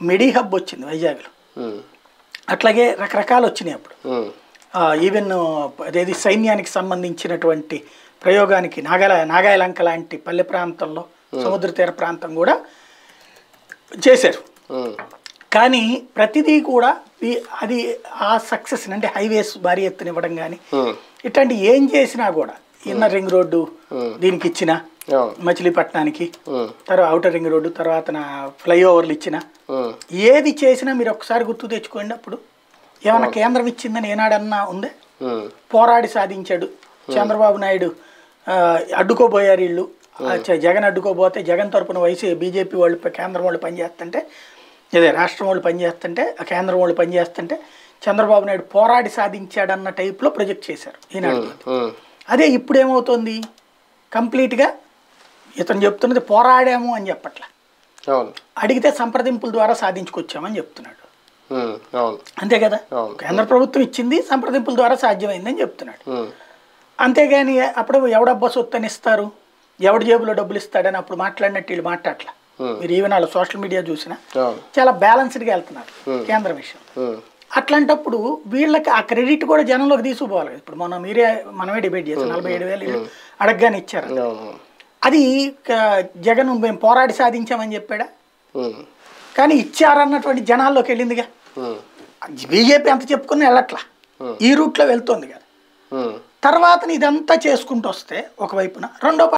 MIDI hub వచ్చింది వైజాగ్లో ఉమ్, అట్లాగే రకరకాలు వచ్చినాయి అప్పుడు ఉమ్, ఈవెన్ అదేది సైన్యానికి సంబంధించినటువంటి ప్రయోగానికి నాగాల నాగాయలంక లాంటి పల్లె ప్రాంతంలో సముద్ర తీర ప్రాంతం కూడా చేశారు ఉమ్, కానీ ప్రతిదీ కూడా ఈ- అది ఆ సక్సెస్ అంటే హైవేస్ భారీ ఎత్తున ఇవ్వడం కానీ ఉమ్, ఇట్లాంటి ఏం చేసినా కూడా ఇన్నర్ రింగ్ రోడ్డు దీనికి ఇచ్చిన అవును మచిలీపట్నానికి ఉమ్, తర్వాత అవుటర్ రింగ్ రోడ్డు తర్వాత నా ఫ్లైఓవర్లు ఇచ్చిన ఉమ్, ఏది చేసినా మీరు ఒకసారి గుర్తు తెచ్చుకోండి అప్పుడు ఏమన్నా కేంద్రం ఇచ్చిందని ఏనాడన్నా ఉందే ఉమ్, పోరాడి సాధించాడు చంద్రబాబు నాయుడు ఆ, అడ్డుకోబోయారు వీళ్ళు ఆ, చ- జగన్ అడ్డుకోబోతే జగన్ తరపున వైసీ బీజేపీ వాళ్ళు ప- కేంద్రం వాళ్ళు పనిచేస్తుంటే ఇదే రాష్ట్రం వాళ్ళు పనిచేస్తుంటే ఆ కేంద్రం వాళ్ళు పనిచేస్తుంటే చంద్రబాబు నాయుడు పోరాడి సాధించాడన్న టైప్లో ప్రొజెక్ట్ చేశారు ఈనాడు ఉమ్, అదే ఇప్పుడు ఏమవుతోంది కంప్లీట్గా ఇతను చెప్తున్నది పోరాడాము అని చెప్పట్ల అవును అడిగితే సంప్రదింపుల ద్వారా సాధించుకొచ్చామని చెప్తున్నాడు ఉమ్, అవును అంతే కదా అవును. కేంద్ర ప్రభుత్వం ఇచ్చింది సంప్రదింపుల ద్వారా సాధ్యమైందని చెప్తున్నాడు ఉమ్, అంతేగాని అప్పుడు ఎవడబ్బా సొత్తు అని ఇస్తారు ఎవడి జేబులో డబ్బులు ఇస్తాడని అప్పుడు మాట్లాడినట్టు వీళ్ళు మాట్లాడలే Hmm. మీరు ఈవెన్ వాళ్ళ సోషల్ మీడియా చూసినా అవును చాలా బ్యాలెన్స్డ్గా వెళ్తున్నారు కేంద్ర విషయం ఉమ్, అట్లాంటప్పుడు వీళ్ళకి ఆ క్రెడిట్ కూడా జనంలోకి తీసుకుపోవాలి కదా. ఇప్పుడు మనం మీరే మనమే డిబేట్ చేసాం నలభై ఏడు వేలు వీళ్ళు అడగగానే ఇచ్చారు అవును అది క- జగన్ మేము పోరాడి సాధించామని చెప్పాడా ఉమ్, కానీ ఇచ్చారన్నటువంటి జనాల్లోకి వెళ్ళిందిగా ఉమ్, బీజేపీ అంత చెప్పుకుని వెళ్ళట్లా ఈ రూట్లో వెళ్తోంది కదా ఉమ్. తర్వాత ఇదంతా చేసుకుంటూ వస్తే ఒకవైపున రెండో